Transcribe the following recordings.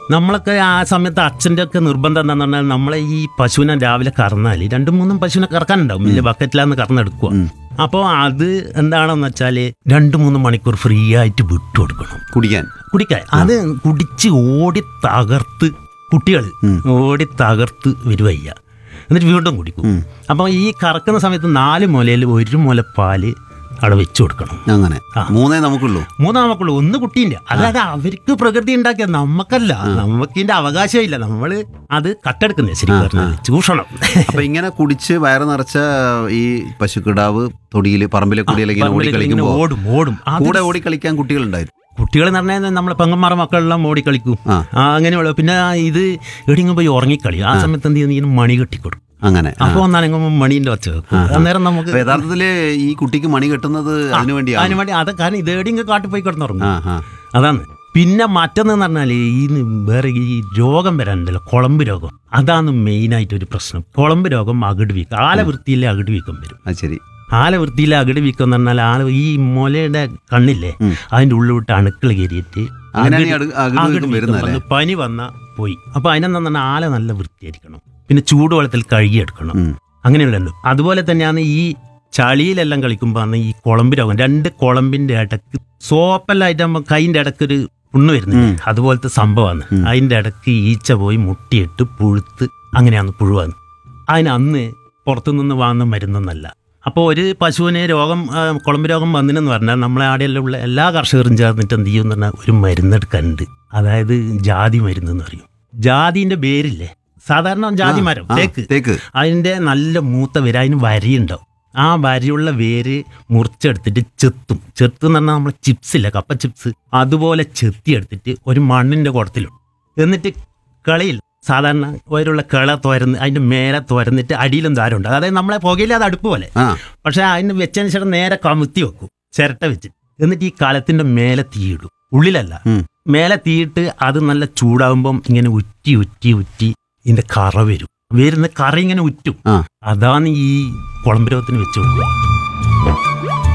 നമ്മളൊക്കെ ആ സമയത്ത് അച്ഛൻ്റെ ഒക്കെ നിർബന്ധം എന്താന്ന് പറഞ്ഞാൽ നമ്മളെ ഈ പശുവിനെ രാവിലെ കറന്നാൽ രണ്ടും മൂന്നും പശുവിനെ കറക്കാനുണ്ടാവും വലിയ ബക്കറ്റിലാന്ന് കറന്നെടുക്കുക അപ്പോൾ അത് എന്താണെന്ന് വെച്ചാൽ രണ്ട് മൂന്ന് മണിക്കൂർ ഫ്രീ ആയിട്ട് വിട്ടു കൊടുക്കണം കുടിക്കാൻ കുടിക്കാൻ അത് കുടിച്ച് ഓടി തകർത്ത് കുട്ടികൾ ഓടി തകർത്ത് വരുവയ്യ എന്നിട്ട് വീണ്ടും കുടിക്കും അപ്പോൾ ഈ കറക്കുന്ന സമയത്ത് നാല് മുലയിൽ ഒരു മുല പാല് അവിടെ വെച്ച് കൊടുക്കണം അങ്ങനെ മൂന്നേ നമുക്കുള്ളൂ മൂന്നാമക്കുള്ളൂ ഒന്ന് കുട്ടീൻ്റെ അതായത് അവർക്ക് പ്രകൃതി ഉണ്ടാക്കിയ നമുക്കല്ല നമുക്കിന്റെ അവകാശമില്ല നമ്മൾ അത് കട്ടെടുക്കുന്നത് ശരിക്കും പറഞ്ഞാൽ ചൂഷണം അപ്പൊ ഇങ്ങനെ കുടിച്ച് വയറ് നിറച്ച ഈ പശുക്കിടാവ് തൊടിയില് പറമ്പിലെ കൂടിയിലേക്ക് ഇങ്ങനെ ഓടി ഇങ്ങനെ കളിക്കുമ്പോ ഓടും ഓടും അത് കൂടെ ഓടി കളിക്കാൻ കുട്ടികളുണ്ടായിരുന്നു കുട്ടികൾ എന്ന് പറഞ്ഞാൽ നമ്മളെ പെങ്ങന്മാരുടെ മക്കളെല്ലാം ഓടി കളിക്കും ആ. ആ, അങ്ങനെയുള്ള പിന്നെ ഇത് എവിടെയെങ്കിലും പോയി ഉറങ്ങിക്കളി ആ സമയത്ത് എന്ത് ചെയ്യുന്നു ഇതിന് മണി കെട്ടിക്കൊടുക്കും അങ്ങനെ ആ. അപ്പോൾ ഒന്നാണെങ്കിൽ മണീന്റെ ഒച്ച വെക്കും അന്നേരം നമുക്ക് അപ്പൊ യഥാർത്ഥത്തില് ഈ കുട്ടിക്ക് മണി കെട്ടുന്നത് അതിനു വേണ്ടിയാണ് അതിന് വേണ്ടി അത് കാരണം ഇത് എവിടെയെങ്കിലും കാട്ടിൽ പോയി കിടന്നുറങ്ങും ആ ആ അതാണ് പിന്നെ മറ്റൊന്ന് പറഞ്ഞാൽ ഈ വേറെ ഈ രോഗം വരാനുണ്ടല്ലോ കുളമ്പ് രോഗം അതാണ് മെയിനായിട്ട് ഒരു പ്രശ്നം കുളമ്പ് രോഗം അകിട് വീക്കം ആല വൃത്തിയിലെ അകിട് വീക്കം വരും അത് ശരി ആല വൃത്തിയിലെ അകിട് വീക്കം എന്ന് പറഞ്ഞാൽ ആല ഈ മുലയുടെ കണ്ണില്ലേ അതിൻ്റെ ഉള്ളിൽ വിട്ട് അണുക്കൾ കയറിയിട്ട് അങ്ങനെയാണ് ഈ അകിട് അകിട് അകിട് അകിട് വീക്കം വീക്കം വരുന്നത് വന്ന് പനി വന്ന പോയി അപ്പൊ അതിനെന്താ പറഞ്ഞാൽ ആല നല്ല വൃത്തിയായിരിക്കണം പിന്നെ ചൂടുവെള്ളത്തിൽ കഴുകിയെടുക്കണം ഉം. അങ്ങനെയുള്ളൂ അതുപോലെ തന്നെയാണ് ഈ ചളിയിലെല്ലാം കളിക്കുമ്പോൾ ആണ് ഈ കുളമ്പ് രോഗം രണ്ട് കുളമ്പിന്റെ ഇടക്ക് സോപ്പെല്ലാം ആയിട്ട് നമ്മൾ കൈൻ്റെ ഇടക്കൊരു പുണ്ണ് വരുന്നില്ല അതുപോലത്തെ സംഭവമാണ് അതിൻ്റെ ഇടക്ക് ഈച്ച പോയി മുട്ടിയിട്ട് പുഴുത്ത് അങ്ങനെയാണ് പുഴുവാണ് അതിന് അന്ന് പുറത്തുനിന്ന് വാങ്ങുന്ന മരുന്നൊന്നല്ല അപ്പോൾ ഒരു പശുവിന് രോഗം ആ, കുളമ്പ് രോഗം വന്നിനെന്ന് പറഞ്ഞാൽ നമ്മളെ ആടെയെല്ലാം ഉള്ള എല്ലാ കർഷകരും ചേർന്നിട്ട് എന്ത് ചെയ്യും എന്ന് പറഞ്ഞാൽ ഒരു മരുന്നെടുക്കാനുണ്ട് അതായത് ജാതി മരുന്ന് എന്ന് പറയും ജാതിന്റെ പേരില്ലേ സാധാരണ ജാതി മരം ആ, തേക്ക് തേക്ക് അതിൻ്റെ നല്ല മൂത്ത വേര് അതിന് വരിയുണ്ടാവും ആ വരിയുള്ള വേര് മുറിച്ചെടുത്തിട്ട് ചെത്തും ചെത്ത് എന്ന് പറഞ്ഞാൽ നമ്മൾ ചിപ്സ് ഇല്ല കപ്പ ചിപ്സ് അതുപോലെ ചെത്തിയെടുത്തിട്ട് ഒരു മണ്ണിൻ്റെ കുടത്തിലും എന്നിട്ട് കളിയിൽ സാധാരണ ഓരോള്ള കിള തുരന്ന് അതിൻ്റെ മേലെ തുരന്നിട്ട് അടിയിലും ദ്വാരമുണ്ട് അതായത് നമ്മളെ പുകയില്ലാതെ അടുപ്പ് പോലെ ആ പക്ഷെ അതിന് വെച്ചതിന് ശേഷം നേരെ കമുത്തി വെക്കും ചിരട്ട വെച്ചിട്ട് എന്നിട്ട് ഈ കാലത്തിന്റെ മേലെ തീയിടും ഉള്ളിലല്ല ഉം. മേലെ തീയിട്ട് അത് നല്ല ചൂടാകുമ്പം ഇങ്ങനെ ഉറ്റി ഉറ്റി ഉറ്റി ഇതിന്റെ കറ വരും വരുന്ന കറ ഇങ്ങനെ ഉറ്റും ആ അതാണ് ഈ കുളമ്പരോഗത്തിന് വെച്ച് കൊടുക്കുക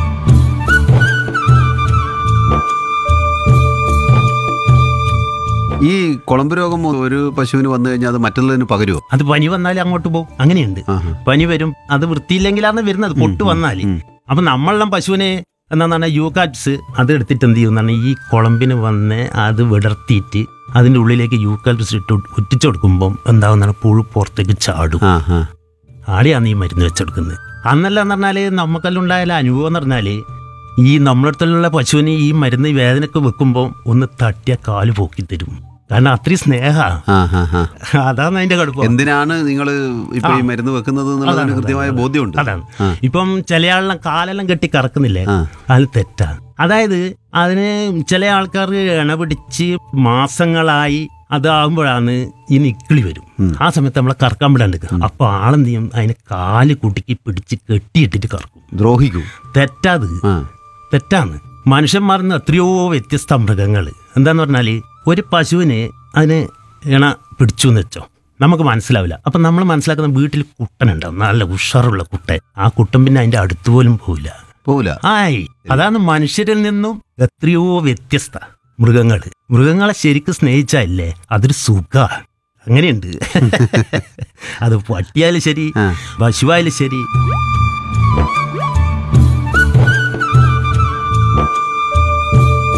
ഈ കുളമ്പ് രോഗം ഒരു പശുവിന് വന്നു കഴിഞ്ഞാൽ അത് മറ്റുള്ളതിന് പകരുമോ അത് പനി വന്നാൽ അങ്ങോട്ട് പോകും അങ്ങനെയുണ്ട് ആഹാ. പനി വരും അത് വൃത്തിയില്ലെങ്കിലാണ് വരുന്നത് പൊട്ട് വന്നാൽ അപ്പൊ നമ്മളെല്ലാം പശുവിനെ എന്താന്ന് പറഞ്ഞാൽ യൂക്കാറ്റ്സ് അത് എടുത്തിട്ട് എന്ത് ചെയ്യും പറഞ്ഞാൽ ഈ കുളമ്പിന് വന്ന് അത് വിടർത്തിയിട്ട് അതിൻ്റെ ഉള്ളിലേക്ക് യൂക്കാലിപ്സ് ഇട്ട് ഒറ്റിച്ചു കൊടുക്കുമ്പം എന്താവുന്ന പുഴു പുറത്തേക്ക് ചാടും ആ ആ ആടെയാണ് ഈ മരുന്ന് വെച്ചെടുക്കുന്നത് അന്നല്ല എന്ന് പറഞ്ഞാൽ നമുക്കെല്ലാം ഉണ്ടായാലും അനുഭവം എന്ന് പറഞ്ഞാൽ ഈ നമ്മളടുത്തുള്ള പശുവിന് ഈ മരുന്ന് ഈ വേദനയ്ക്ക് വെക്കുമ്പോൾ ഒന്ന് തട്ടിയ കാല് പോക്കി തരും കാരണം അത്രയും സ്നേഹ ആ ആ ആ അതാണ് അതിന്റെ കടുപ്പം എന്തിനാണ് നിങ്ങൾ ഇപ്പൊ ഈ മരുന്ന് വെക്കുന്നത് എന്നുള്ളതിന് കൃത്യമായ ബോധ്യമുണ്ട് അതാണ് ഇപ്പം ചില ആളെല്ലാം കാലെല്ലാം കെട്ടി കറക്കുന്നില്ലേ ആ. അത് തെറ്റാണ് അതായത് അതിന് ചില ആൾക്കാർ ഇണ പിടിച്ച് മാസങ്ങളായി അതാകുമ്പോഴാണ് ഈ നിക്കിളി വരും ആ സമയത്ത് നമ്മളെ കറക്കാൻ വിടാണ്ട് അപ്പൊ ആളെന്ത് ചെയ്യും അതിനെ കാല് കുട്ടിക്ക് പിടിച്ച് കെട്ടിയിട്ടിട്ട് കറക്കും ദ്രോഹിക്കൂ തെറ്റാത് ആ തെറ്റാണ് മനുഷ്യന്മാരിൽ നിന്ന് എത്രയോ വ്യത്യസ്ത മൃഗങ്ങൾ എന്താന്ന് പറഞ്ഞാൽ ഒരു പശുവിന് അതിന് ഇണ പിടിച്ചു എന്ന് വെച്ചോ നമുക്ക് മനസ്സിലാവില്ല അപ്പം നമ്മൾ മനസ്സിലാക്കുന്ന വീട്ടിൽ കുട്ടനുണ്ടാവും നല്ല ഉഷാറുള്ള കുട്ടൻ ആ കുട്ടൻ പിന്നെ അതിൻ്റെ അടുത്ത് പോലും പോവില്ല പോവില്ല ആയി അതാണ് മനുഷ്യരിൽ നിന്നും എത്രയോ വ്യത്യസ്ത മൃഗങ്ങൾ മൃഗങ്ങളെ ശരിക്കും സ്നേഹിച്ചല്ലേ അതൊരു സുഖ അങ്ങനെയുണ്ട് അത് പട്ടിയായാലും ശരി ആ. പശുവായാലും ശരി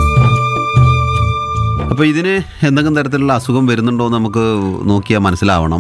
അപ്പൊ ഇതിന് എന്തെങ്കിലും തരത്തിലുള്ള അസുഖം വരുന്നുണ്ടോ എന്ന് നമുക്ക് നോക്കിയാൽ മനസ്സിലാവണം